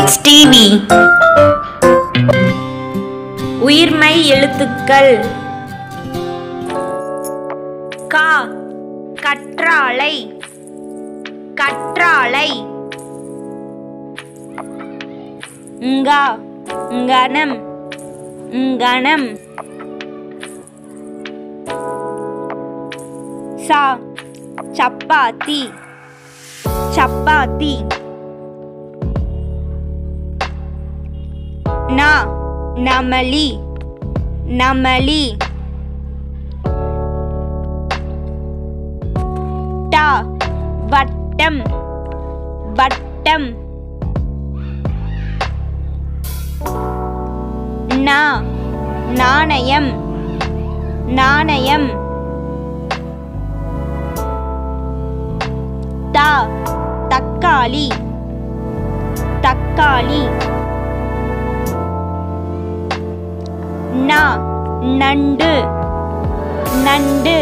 kids TV உயிர்மை எழுத்துக்கள் கா கற்றாழை கற்றாழை ங்கா கணம் கணம் சா சப்பாத்தி சப்பாத்தி நா நமலி நமலி டா வட்டம் வட்டம் நா நாணயம் நாணயம் தா தக்காளி தக்காளி நா நண்டு நண்டு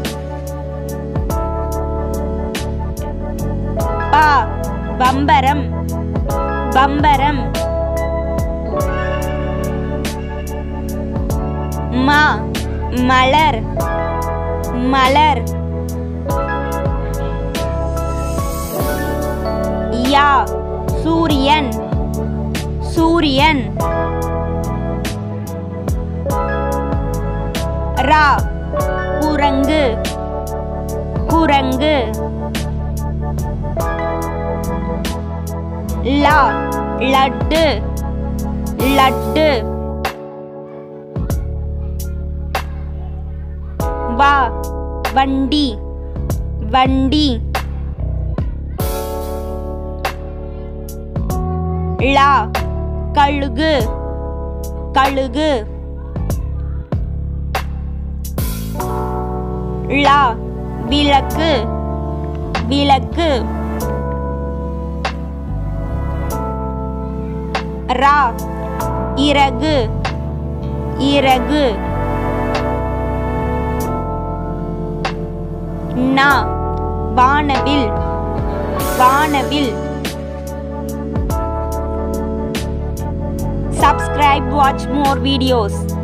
பா பம்பரம் பம்பரம் மா மலர் மலர் யா சூரியன் சூரியன் ரா குரங்கு குரங்கு லா லட்டு லட்டு வா வண்டி வண்டி லா கழுகு கழுகு லா விளக்கு விளக்கு ரா இறகு இறகு நா வானவில் வானவில் subscribe watch more videos